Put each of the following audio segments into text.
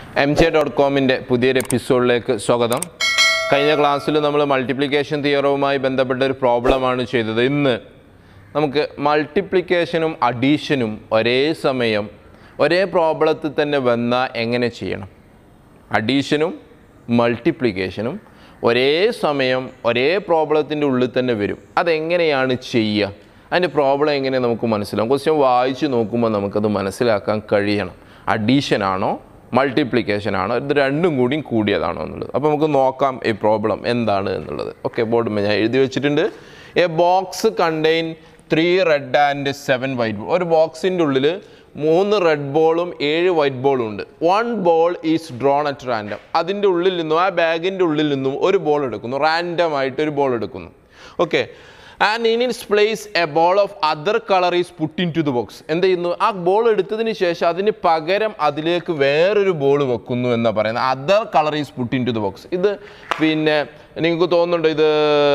M J dot കോമിൻ്റെ പുതിയൊരു എപ്പിസോഡിലേക്ക് സ്വാഗതം കഴിഞ്ഞ ക്ലാസ്സിൽ നമ്മൾ മൾട്ടിപ്ലിക്കേഷൻ തിയറവുമായി ബന്ധപ്പെട്ട ഒരു പ്രോബ്ലമാണ് ചെയ്തത് ഇന്ന് നമുക്ക് മൾട്ടിപ്ലിക്കേഷനും അഡീഷനും ഒരേ സമയം ഒരേ പ്രോബ്ലത്തിൽ തന്നെ വന്നാൽ എങ്ങനെ ചെയ്യണം അഡീഷനും മൾട്ടിപ്ലിക്കേഷനും ഒരേ സമയം ഒരേ പ്രോബ്ലത്തിൻ്റെ ഉള്ളിൽ തന്നെ വരും അതെങ്ങനെയാണ് ചെയ്യുക അതിൻ്റെ പ്രോബ്ലം എങ്ങനെ നമുക്ക് മനസ്സിലാവും ക്വസ്റ്റ്യൻ വായിച്ച് നോക്കുമ്പോൾ നമുക്കത് മനസ്സിലാക്കാൻ കഴിയണം അഡീഷൻ ആണോ മൾട്ടിപ്ലിക്കേഷൻ ആണോ ഇത് രണ്ടും കൂടിയും കൂടിയതാണോ എന്നുള്ളത് അപ്പോൾ നമുക്ക് നോക്കാം ഈ പ്രോബ്ലം എന്താണ് എന്നുള്ളത് ഓക്കെ ബോർഡ് ഞാൻ എഴുതി വെച്ചിട്ടുണ്ട് a box contain three red and seven white ball ഒരു ബോക്സിൻ്റെ ഉള്ളിൽ മൂന്ന് റെഡ് ബോളും ഏഴ് വൈറ്റ് ബോളും ഉണ്ട് one ball is drawn at random അതിൻ്റെ ഉള്ളിൽ നിന്നും ആ ബാഗിൻ്റെ ഉള്ളിൽ നിന്നും ഒരു ബോൾ എടുക്കുന്നു റാൻഡം ആയിട്ട് ഒരു ബോൾ എടുക്കുന്നു okay and in its place a ball of other colour is put in to the box എന്ത് ചെയ്യുന്നു ആ ബോൾ എടുത്തതിന് ശേഷം അതിന് പകരം അതിലേക്ക് വേറൊരു ബോൾ വെക്കുന്നു എന്നാണ് പറയുന്നത് other colour is put in to the box ഇത് പിന്നെ നിങ്ങൾക്ക് തോന്നുന്നുണ്ടോ ഇത്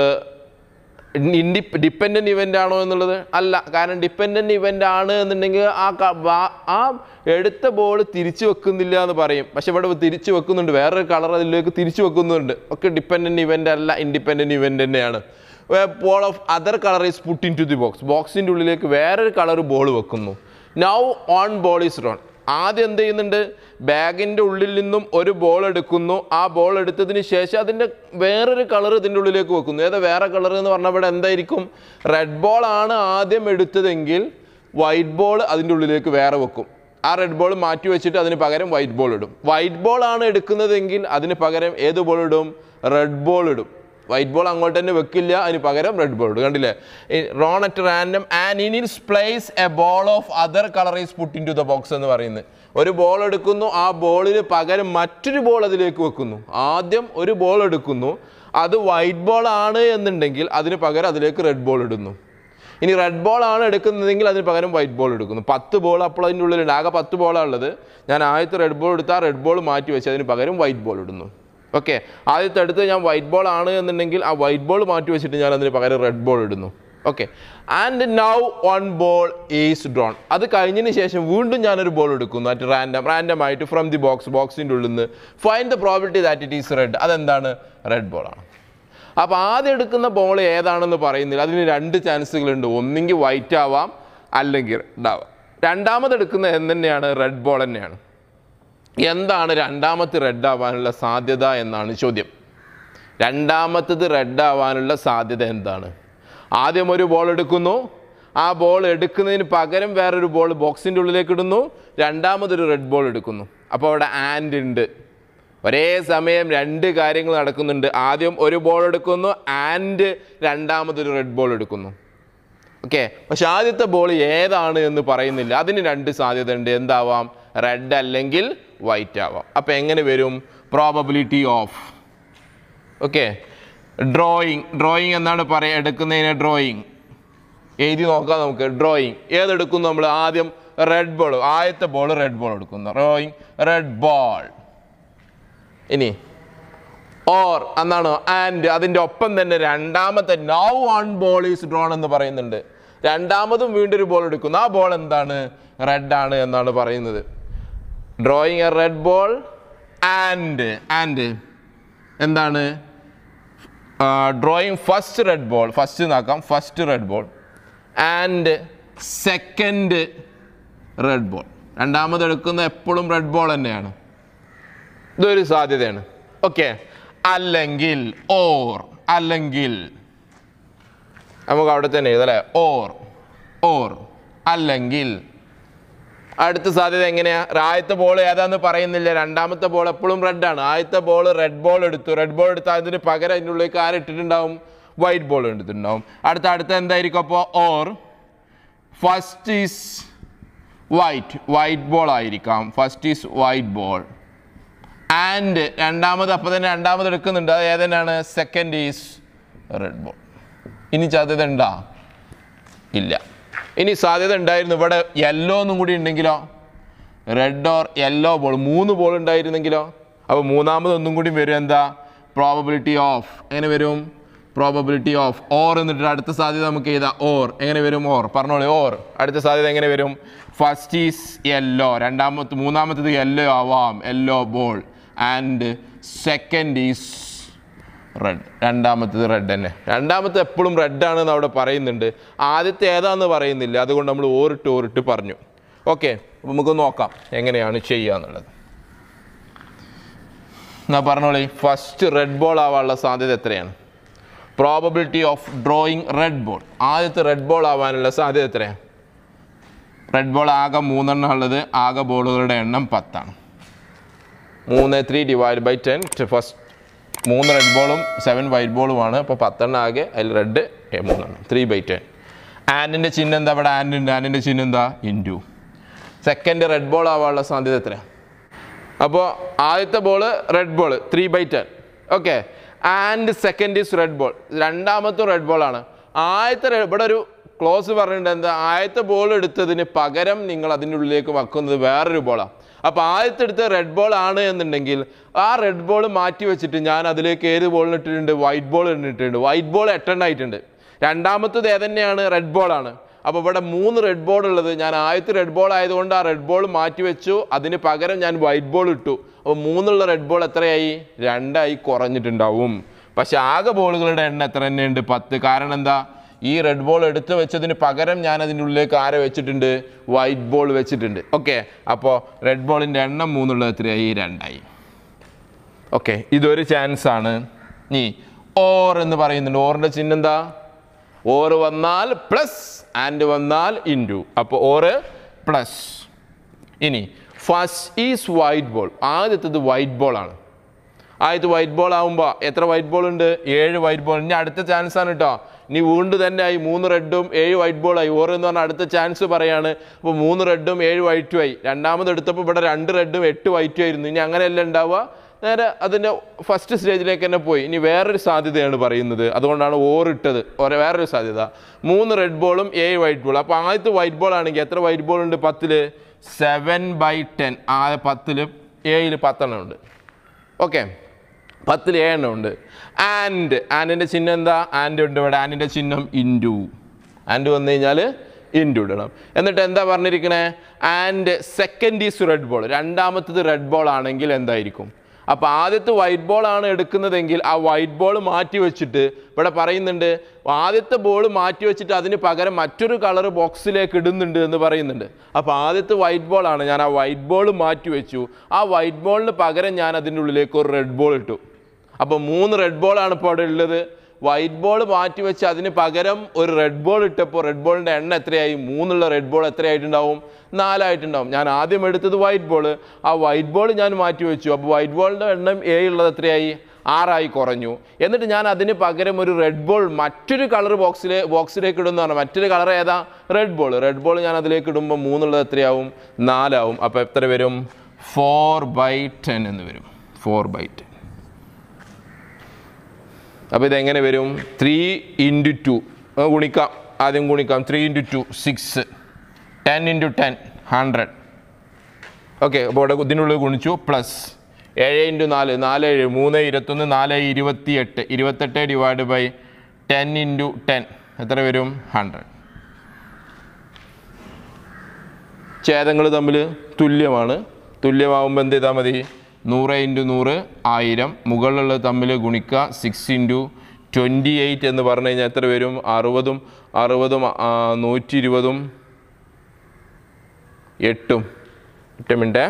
ഇൻഡി ഡിപ്പെൻഡൻറ്റ് ഇവൻ്റ് ആണോ എന്നുള്ളത് അല്ല കാരണം ഡിപ്പെൻഡൻറ്റ് ഇവൻ്റ് ആണ് എന്നുണ്ടെങ്കിൽ ആ ക- വാ- ആ എടുത്ത ബോൾ തിരിച്ചു വെക്കുന്നില്ല എന്ന് പറയും പക്ഷെ ഇവിടെ തിരിച്ചു വെക്കുന്നുണ്ട് വേറൊരു കളർ അതിലേക്ക് തിരിച്ചു വെക്കുന്നുണ്ട് ഒക്കെ ഡിപ്പെൻഡൻറ്റ് ഇവൻ്റ് അല്ല ഇൻഡിപെൻഡൻറ്റ് ഇവൻ്റ് തന്നെയാണ് ball of other colour is put in into the box ബോക്സിൻ്റെ ഉള്ളിലേക്ക് വേറൊരു കളർ ബോൾ വെക്കുന്നു now one ball is drawn ആദ്യം എന്ത് ചെയ്യുന്നുണ്ട് ബാഗിൻ്റെ ഉള്ളിൽ നിന്നും ഒരു ബോൾ എടുക്കുന്നു ആ ബോൾ എടുത്തതിന് ശേഷം അതിൻ്റെ വേറൊരു കളർ ഇതിൻ്റെ ഉള്ളിലേക്ക് വെക്കുന്നു ഏതാ വേറെ കളർ എന്ന് പറഞ്ഞാൽ ഇവിടെ എന്തായിരിക്കും റെഡ് ബോൾ ആണ് ആദ്യം എടുത്തതെങ്കിൽ വൈറ്റ് ബോൾ അതിൻ്റെ ഉള്ളിലേക്ക് വേറെ വെക്കും ആ റെഡ് ബോൾ മാറ്റി വെച്ചിട്ട് അതിന് പകരം വൈറ്റ് ബോൾ ഇടും വൈറ്റ് ബോൾ ആണ് എടുക്കുന്നതെങ്കിൽ അതിന് പകരം ഏത് ബോൾ ഇടും റെഡ് ബോൾ ഇടും വൈറ്റ് ബോൾ അങ്ങോട്ട് തന്നെ വെക്കില്ല അതിന് പകരം റെഡ് ബോൾ ഇടും കണ്ടില്ലേ drawn at random and in its place a ball of other colour is put in to the box എന്ന് പറയുന്നത് ഒരു ബോൾ എടുക്കുന്നു ആ ബോളിന് പകരം മറ്റൊരു ബോൾ അതിലേക്ക് വെക്കുന്നു ആദ്യം ഒരു ബോൾ എടുക്കുന്നു അത് വൈറ്റ് ബോൾ ആണ് എന്നുണ്ടെങ്കിൽ അതിന് പകരം അതിലേക്ക് റെഡ് ബോൾ ഇടുന്നു ഇനി റെഡ് ബോൾ ആണ് എടുക്കുന്നതെങ്കിൽ അതിന് പകരം വൈറ്റ് ബോൾ എടുക്കുന്നു പത്ത് ബോൾ അപ്പോൾ അതിൻ്റെ ഉള്ളിലുണ്ട് ആകെ പത്ത് ബോളാണ് ഉള്ളത് ഞാൻ ആദ്യത്തെ റെഡ് ബോൾ എടുത്താൽ റെഡ് ബോൾ മാറ്റി വെച്ച് അതിന് പകരം വൈറ്റ് ബോൾ ഇടുന്നു ഓക്കെ ആദ്യത്തെ അടുത്ത് ഞാൻ വൈറ്റ് ബോൾ ആണ് എന്നുണ്ടെങ്കിൽ ആ വൈറ്റ് ബോൾ മാറ്റി വെച്ചിട്ട് ഞാൻ അതിന് പകരം റെഡ് ബോൾ ഇടുന്നു okay and now one ball is drawn അത് കഴിഞ്ഞതിന് ശേഷം വീണ്ടും ഞാനൊരു ബോൾ എടുക്കുന്നു അറ്റ് റാൻഡം റാൻഡം ആയിട്ട് ഫ്രം ദി ബോക്സ് ബോക്സിൻ്റെ ഉള്ളിൽ നിന്ന് find the probability that it is red അതെന്താണ് റെഡ് ബോളാണ് അപ്പോൾ ആദ്യം എടുക്കുന്ന ബോൾ ഏതാണെന്ന് പറയുന്നില്ല അതിന് രണ്ട് ചാൻസുകളുണ്ട് ഒന്നെങ്കിൽ വൈറ്റ് ആവാം അല്ലെങ്കിൽ റെഡ് ആവാം രണ്ടാമത് എടുക്കുന്ന എന്ത് തന്നെയാണ് റെഡ് ബോൾ തന്നെയാണ് എന്താണ് രണ്ടാമത്തെ റെഡ് ആവാനുള്ള സാധ്യത എന്നാണ് ചോദ്യം രണ്ടാമത്തത് റെഡ് ആവാനുള്ള സാധ്യത എന്താണ് ആദ്യം ഒരു ബോൾ എടുക്കുന്നു ആ ബോൾ എടുക്കുന്നതിന് പകരം വേറൊരു ബോൾ ബോക്സിൻ്റെ ഉള്ളിലേക്ക് ഇടുന്നു രണ്ടാമതൊരു റെഡ് ബോൾ എടുക്കുന്നു അപ്പോൾ അവിടെ ആൻഡ് ഉണ്ട് ഒരേ സമയം രണ്ട് കാര്യങ്ങൾ നടക്കുന്നുണ്ട് ആദ്യം ഒരു ബോൾ എടുക്കുന്നു ആൻഡ് രണ്ടാമതൊരു റെഡ് ബോൾ എടുക്കുന്നു ഓക്കെ പക്ഷെ ആദ്യത്തെ ബോൾ ഏതാണ് എന്ന് പറയുന്നില്ല അതിന് രണ്ട് സാധ്യത ഉണ്ട് എന്താവാം റെഡ് അല്ലെങ്കിൽ വൈറ്റ് ആവാം അപ്പോൾ എങ്ങനെ വരും probability of okay drawing drawing എന്നാണ് പറയുക എടുക്കുന്നതിന് ഡ്രോയിങ് എഴുതി നോക്കാം നമുക്ക് ഡ്രോയിങ് ഏതെടുക്കുന്നു നമ്മൾ ആദ്യം റെഡ് ബോൾ ആദ്യത്തെ ബോൾ റെഡ് ബോൾ എടുക്കുന്നു ഡ്രോയിങ് റെഡ് ബോൾ ഇനി ഓർ എന്നാണ് ആൻഡ് അതിൻ്റെ ഒപ്പം തന്നെ രണ്ടാമത്തെ now one ball is drawn എന്ന് പറയുന്നുണ്ട് രണ്ടാമതും വീണ്ടും ഒരു ബോൾ എടുക്കുന്നു ആ ബോൾ എന്താണ് റെഡ് ആണ് എന്നാണ് പറയുന്നത് drawing a red ball and and എന്താണ് drawing first red ball first നോക്കാം first red ball and second red ball രണ്ടാമത് എടുക്കുന്ന എപ്പോഴും റെഡ് ബോൾ തന്നെയാണ് ഇതൊരു സാധ്യതയാണ് ഓക്കെ അല്ലെങ്കിൽ ഓർ അല്ലെങ്കിൽ നമുക്ക് അവിടെ തന്നെ എഴുതാം അല്ലേ ഓർ ഓർ അല്ലെങ്കിൽ അടുത്ത സാധ്യത എങ്ങനെയാ ആദ്യത്തെ ബോൾ ഏതാന്ന് പറയുന്നില്ല രണ്ടാമത്തെ ബോൾ എപ്പോഴും റെഡ് ആണ് ആദ്യത്തെ ബോൾ റെഡ് ബോൾ എടുത്തു റെഡ് ബോൾ എടുത്ത് അതിന് പകരം അതിൻ്റെ ഉള്ളിലേക്ക് ആരിട്ടിട്ടുണ്ടാവും വൈറ്റ് ബോൾ എടുത്തിട്ടുണ്ടാവും അടുത്ത അടുത്ത എന്തായിരിക്കും അപ്പോൾ or first is white white ball ആയിരിക്കാം first is white ball and രണ്ടാമത് അപ്പോൾ തന്നെ രണ്ടാമത് എടുക്കുന്നുണ്ട് അത് ഏതെന്നാണ് സെക്കൻഡ് ഈസ് റെഡ് ബോൾ ഇനി സാധ്യത ഉണ്ടാ ഇല്ല ഇനി സാധ്യത ഉണ്ടായിരുന്നു ഇവിടെ യെല്ലോ ഒന്നും കൂടി ഉണ്ടെങ്കിലോ റെഡ് ഓർ യെല്ലോ ബോൾ മൂന്ന് ബോൾ ഉണ്ടായിരുന്നെങ്കിലോ അപ്പോൾ മൂന്നാമത് ഒന്നും കൂടി വരും എന്താ പ്രോബബിലിറ്റി ഓഫ് എങ്ങനെ വരും പ്രോബബിലിറ്റി ഓഫ് ഓർ എന്നിട്ട് അടുത്ത സാധ്യത നമുക്ക് ചെയ്താൽ ഓർ എങ്ങനെ വരും ഓർ പറഞ്ഞോളൂ ഓർ അടുത്ത സാധ്യത എങ്ങനെ വരും ഫസ്റ്റ് ഈസ് യെല്ലോ രണ്ടാമത്തെ മൂന്നാമത്തത് യെല്ലോ ആവാം yellow ball and second is red രണ്ടാമത്തത് റെഡ് തന്നെ രണ്ടാമത്തെ എപ്പോഴും റെഡ് ആണെന്ന് അവിടെ പറയുന്നുണ്ട് ആദ്യത്തെ ഏതാന്ന് പറയുന്നില്ല അതുകൊണ്ട് നമ്മൾ ഓറിട്ട് ഓറിട്ട് പറഞ്ഞു ഓക്കെ അപ്പോൾ നമുക്ക് നോക്കാം എങ്ങനെയാണ് ചെയ്യുക എന്നുള്ളത് എന്നാ പറഞ്ഞോളി ഫസ്റ്റ് റെഡ് ബോൾ ആവാനുള്ള സാധ്യത എത്രയാണ് probability of drawing red ball ആദ്യത്തെ റെഡ് ബോൾ ആവാനുള്ള സാധ്യത എത്രയാണ് റെഡ് ബോൾ ആകെ മൂന്നെണ്ണം ഉള്ളത് ആകെ ബോളുകളുടെ എണ്ണം പത്താണ് മൂന്ന് three divide by ten first മൂന്ന് റെഡ് ബോളും സെവൻ വൈറ്റ് ബോളുമാണ് അപ്പോൾ പത്തെണ്ണം ആകെ അതിൽ റെഡ് മൂന്നെണ്ണം ത്രീ ബൈ ടെൻ ആൻഡിൻ്റെ ചിഹ്നം എന്താ ഇവിടെ ആൻഡിൻ്റെ ആൻഡിൻ്റെ ചിഹ്നം എന്താ ഇൻറ്റു സെക്കൻഡ് റെഡ് ബോൾ ആവാനുള്ള സാധ്യത എത്രയാണ് അപ്പോൾ ആദ്യത്തെ ball red ball three by ten okay and second is red ball രണ്ടാമത്തെ റെഡ് ബോളാണ് ആദ്യത്തെ റെ- ഇവിടെ ഒരു ക്ലോസ് പറഞ്ഞിട്ടുണ്ട് എന്താ ആദ്യത്തെ ബോൾ എടുത്തതിന് പകരം നിങ്ങൾ അതിൻ്റെ ഉള്ളിലേക്ക് വെക്കുന്നത് വേറൊരു ബോളാണ് അപ്പോൾ ആദ്യത്തെ എടുത്ത റെഡ് ബോൾ ആണ് എന്നുണ്ടെങ്കിൽ ആ റെഡ് ബോൾ മാറ്റി വെച്ചിട്ട് ഞാൻ അതിലേക്ക് ഏത് ബോളിന് ഇട്ടിട്ടുണ്ട് വൈറ്റ് ബോൾ ഇട്ടിട്ടുണ്ട് വൈറ്റ് ബോൾ എട്ടെണ്ണം ആയിട്ടുണ്ട് രണ്ടാമത്തത് ഏതന്നെയാണ് റെഡ് ബോളാണ് അപ്പോൾ ഇവിടെ മൂന്ന് റെഡ് ബോൾ ഉള്ളത് ഞാൻ ആദ്യത്തെ റെഡ് ബോൾ ആയതുകൊണ്ട് ആ റെഡ് ബോൾ മാറ്റി വെച്ചു അതിന് പകരം ഞാൻ വൈറ്റ് ബോൾ ഇട്ടു അപ്പോൾ മൂന്നുള്ള റെഡ് ബോൾ എത്രയായി രണ്ടായി കുറഞ്ഞിട്ടുണ്ടാവും പക്ഷെ ആകെ ബോളുകളുടെ എണ്ണം എത്ര തന്നെയുണ്ട് പത്ത് കാരണം എന്താ ഈ റെഡ് ബോൾ എടുത്ത് വെച്ചതിന് പകരം ഞാൻ അതിൻ്റെ ഉള്ളിലേക്ക് ആരെ വെച്ചിട്ടുണ്ട് വൈറ്റ് ബോൾ വെച്ചിട്ടുണ്ട് ഓക്കെ അപ്പോൾ റെഡ് ബോളിൻ്റെ എണ്ണം മൂന്നുള്ളത് എത്രയായി രണ്ടായി ഓക്കെ ഇതൊരു ചാൻസ് ആണ് നീ ഓർ എന്ന് പറയുന്നുണ്ട് ഓറിൻ്റെ ചിഹ്നം എന്താ ഓർ വന്നാൽ പ്ലസ് ആൻഡ് വന്നാൽ ഇൻറ്റു അപ്പോൾ ഓറ് പ്ലസ് ഇനി ഫസ്റ്റ് ഈസ് വൈറ്റ് ബോൾ ആദ്യത്തത് വൈറ്റ് ബോൾ ആണ് ആദ്യത്തെ വൈറ്റ് ബോൾ ആകുമ്പോൾ എത്ര വൈറ്റ് ബോൾ ഉണ്ട് ഏഴ് വൈറ്റ് ബോൾ ഇനി അടുത്ത ചാൻസ് ആണ് കേട്ടോ ഇനി വീണ്ടും തന്നെ ആയി മൂന്ന് റെഡും ഏഴ് വൈറ്റ് ബോൾ ആയി ഓറ് എന്ന് പറഞ്ഞാൽ അടുത്ത ചാൻസ് പറയാണ് അപ്പോൾ മൂന്ന് റെഡും ഏഴ് വൈറ്റും ആയി രണ്ടാമത് എടുത്തപ്പോൾ ഇവിടെ രണ്ട് റെഡും എട്ട് വൈറ്റും ആയിരുന്നു ഇനി അങ്ങനെയല്ല ഉണ്ടാവുക നേരെ അതിൻ്റെ ഫസ്റ്റ് സ്റ്റേജിലേക്ക് തന്നെ പോയി ഇനി വേറൊരു സാധ്യതയാണ് പറയുന്നത് അതുകൊണ്ടാണ് ഓറിട്ടത് ഒരേ വേറൊരു സാധ്യത മൂന്ന് റെഡ് ബോളും ഏഴ് വൈറ്റ് ബോൾ അപ്പോൾ ആദ്യത്തെ വൈറ്റ് ബോൾ ആണെങ്കിൽ എത്ര വൈറ്റ് ബോൾ ഉണ്ട് പത്തിൽ സെവൻ ബൈ ടെൻ ആ പത്തിൽ ഏഴിൽ പത്തെണ്ണം ഉണ്ട് ഓക്കെ പത്തിൽ ഏഴെണ്ണം ഉണ്ട് ആൻഡ് ആൻഡിൻ്റെ ചിഹ്നം എന്താ ആൻഡ് ഉണ്ട് ഇവിടെ ആൻഡിൻ്റെ ചിഹ്നം ഇൻറ്റു ആൻഡ് വന്നു കഴിഞ്ഞാൽ ഇൻറ്റു ഇടണം എന്നിട്ട് എന്താ പറഞ്ഞിരിക്കണേ and second is red ball രണ്ടാമത്തത് റെഡ് ബോൾ ആണെങ്കിൽ എന്തായിരിക്കും അപ്പോൾ ആദ്യത്തെ വൈറ്റ് ബോൾ ആണ് എടുക്കുന്നതെങ്കിൽ ആ വൈറ്റ് ബോൾ മാറ്റി വെച്ചിട്ട് ഇവിടെ പറയുന്നുണ്ട് ആദ്യത്തെ ബോൾ മാറ്റി വെച്ചിട്ട് അതിന് പകരം മറ്റൊരു കളർ ബോക്സിലേക്ക് ഇടുന്നുണ്ട് എന്ന് പറയുന്നുണ്ട് അപ്പോൾ ആദ്യത്തെ വൈറ്റ് ബോൾ ആണ് ഞാൻ ആ വൈറ്റ് ബോൾ മാറ്റി വെച്ചു ആ വൈറ്റ് ബോളിന് പകരം ഞാൻ അതിൻ്റെ ഉള്ളിലേക്ക് ഒരു റെഡ് ബോൾ ഇട്ടു അപ്പോൾ മൂന്ന് റെഡ് ബോളാണ് ഇപ്പോൾ അവിടെ ഉള്ളത് വൈറ്റ് ബോൾ മാറ്റി വെച്ച് അതിന് പകരം ഒരു റെഡ് ബോൾ ഇട്ടപ്പോൾ റെഡ് ബോളിൻ്റെ എണ്ണം എത്രയായി മൂന്നുള്ള റെഡ് ബോൾ എത്രയായിട്ടുണ്ടാവും നാലായിട്ടുണ്ടാവും ഞാൻ ആദ്യം എടുത്തത് വൈറ്റ് ബോൾ ആ വൈറ്റ് ബോൾ ഞാൻ മാറ്റി വെച്ചു അപ്പോൾ വൈറ്റ് ബോളിൻ്റെ എണ്ണം ഏഴുള്ളത് എത്രയായി ആറായി കുറഞ്ഞു എന്നിട്ട് ഞാൻ അതിന് പകരം ഒരു റെഡ് ബോൾ മറ്റൊരു കളർ ബോക്സിൽ ബോക്സിലേക്ക് ഇടുന്നു പറഞ്ഞാൽ മറ്റൊരു കളർ ഏതാ റെഡ് ബോൾ റെഡ് ബോൾ ഞാൻ അതിലേക്ക് ഇടുമ്പോൾ മൂന്നുള്ളത് എത്രയാവും നാലാവും അപ്പോൾ എത്ര വരും ഫോർ ബൈ ടെൻ എന്ന് വരും ഫോർ ബൈ ടെൻ അപ്പോൾ ഇതെങ്ങനെ വരും ത്രീ ഇൻറ്റു ടു ഗുണിക്കാം ആദ്യം ഗുണിക്കാം three into two six ten into ten hundred okay അപ്പോൾ ഇവിടെ ഇതിനുള്ളിൽ ഗുണിച്ചു പ്ലസ് ഏഴ് ഇൻറ്റു നാല് നാല് ഏഴ് മൂന്ന് ഇരുപത്തൊന്ന് നാല് ഇരുപത്തി എട്ട് ഇരുപത്തെട്ട് divide by ten into ten എത്ര വരും ഹൺഡ്രഡ് ഛേദങ്ങൾ തമ്മിൽ തുല്യമാണ് തുല്യമാകുമ്പോൾ എന്ത് ചെയ്താൽ മതി നൂറ് ഇൻറ്റു നൂറ് ആയിരം മുകളിലുള്ളത് തമ്മിൽ ഗുണിക്കുക സിക്സ് ഇൻറ്റു ട്വൻറ്റി എയ്റ്റ് എന്ന് പറഞ്ഞു കഴിഞ്ഞാൽ എത്ര വരും അറുപതും അറുപതും ആ, നൂറ്റി ഇരുപതും എട്ടും എട്ട് മിനിറ്റ്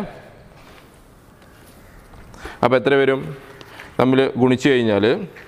അപ്പോൾ എത്ര വരും നമ്മൾ ഗുണിച്ചു കഴിഞ്ഞാൽ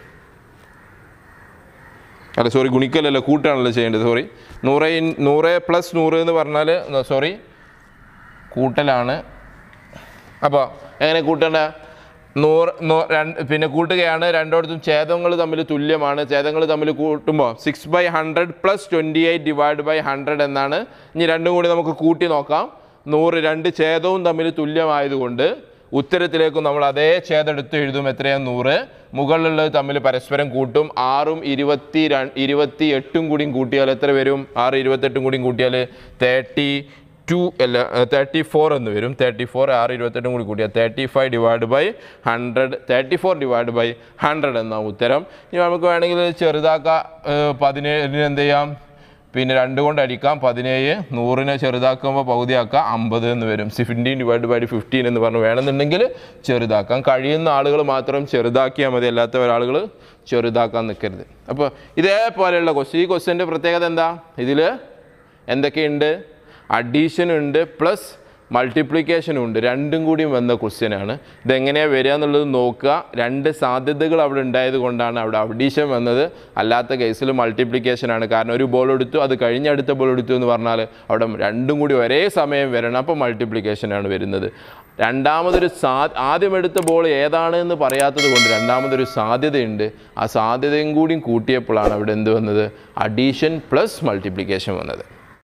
അല്ല സോറി ഗുണിക്കലല്ല കൂട്ടാണല്ലോ ചെയ്യേണ്ടത് സോറി നൂറ് ഇൻ- നൂറ് പ്ലസ് നൂറ് എന്ന് പറഞ്ഞാൽ സോറി കൂട്ടലാണ് അപ്പോൾ എങ്ങനെ കൂട്ടേണ്ട നൂറ് നൂ- രണ്ട് പിന്നെ കൂട്ടുകയാണ് രണ്ടിടത്തും ഛേദങ്ങൾ തമ്മിൽ തുല്യമാണ് ഛേദങ്ങൾ തമ്മിൽ കൂട്ടുമ്പോൾ six by hundred plus twenty eight divide by hundred എന്നാണ് ഇനി രണ്ടും കൂടി നമുക്ക് കൂട്ടി നോക്കാം നൂറ് രണ്ട് ഛേദവും തമ്മിൽ തുല്യമായതുകൊണ്ട് ഉത്തരത്തിലേക്ക് നമ്മൾ അതേ ഛേദം എടുത്ത് എഴുതും എത്രയാണ് നൂറ് മുകളിലുള്ളത് തമ്മിൽ പരസ്പരം കൂട്ടും ആറും ഇരുപത്തി ര ഇരുപത്തി എട്ടും കൂടിയും കൂട്ടിയാൽ എത്ര വരും ആറ് ഇരുപത്തെട്ടും കൂടിയും കൂട്ടിയാൽ തേർട്ടി ടു അല്ല തേർട്ടി ഫോർ എന്ന് വരും തേർട്ടി ഫോർ ആറ് ഇരുപത്തെട്ടും കൂടി കൂട്ടിയാൽ thirty five divide by hundred thirty four divide by hundred എന്നാണ് ഉത്തരം ഇനി നമുക്ക് വേണമെങ്കിൽ ചെറുതാക്കാം ഏഹ് പതിനേഴിന് എന്ത് ചെയ്യാം പിന്നെ രണ്ട് കൊണ്ട് അടിക്കാം പതിനേഴ് നൂറിനെ ചെറുതാക്കുമ്പോൾ പകുതിയാക്കാം അമ്പത് എന്ന് വരും ഫിഫ്റ്റീൻ ഡിവൈഡ് ബൈ ഫിഫ്റ്റീൻ എന്ന് പറഞ്ഞ് വേണമെന്നുണ്ടെങ്കിൽ ചെറുതാക്കാം കഴിയുന്ന ആളുകൾ മാത്രം ചെറുതാക്കിയാൽ മതി അല്ലാത്ത ഒരാളുകൾ ചെറുതാക്കാൻ നിൽക്കരുത് അപ്പോൾ ഇതേപോലെയുള്ള ക്വസ്റ്റ്യൻ ഈ ക്വസ്റ്റ്യൻ്റെ പ്രത്യേകത എന്താ ഇതിൽ എന്തൊക്കെയുണ്ട് അഡീഷൻ ഉണ്ട് പ്ലസ് മൾട്ടിപ്ലിക്കേഷനും ഉണ്ട് രണ്ടും കൂടിയും വന്ന ക്വസ്റ്റ്യനാണ് ഇതെങ്ങനെയാണ് വരിക എന്നുള്ളത് നോക്കുക രണ്ട് സാധ്യതകൾ അവിടെ ഉണ്ടായത് കൊണ്ടാണ് അവിടെ അഡീഷൻ വന്നത് അല്ലാത്ത കേസിൽ മൾട്ടിപ്ലിക്കേഷനാണ് കാരണം ഒരു ബോൾ എടുത്തു അത് കഴിഞ്ഞ് അടുത്ത ബോൾ എടുത്തു എന്ന് പറഞ്ഞാൽ അവിടെ രണ്ടും കൂടി ഒരേ സമയം വരണം അപ്പോൾ മൾട്ടിപ്ലിക്കേഷനാണ് വരുന്നത് രണ്ടാമതൊരു സാ ആദ്യം എടുത്ത ബോൾ ഏതാണ് എന്ന് പറയാത്തത് കൊണ്ട് രണ്ടാമതൊരു സാധ്യതയുണ്ട് ആ സാധ്യതയും കൂടിയും കൂട്ടിയപ്പോഴാണ് അവിടെ എന്ത് വന്നത് അഡീഷൻ പ്ലസ് മൾട്ടിപ്ലിക്കേഷൻ വന്നത്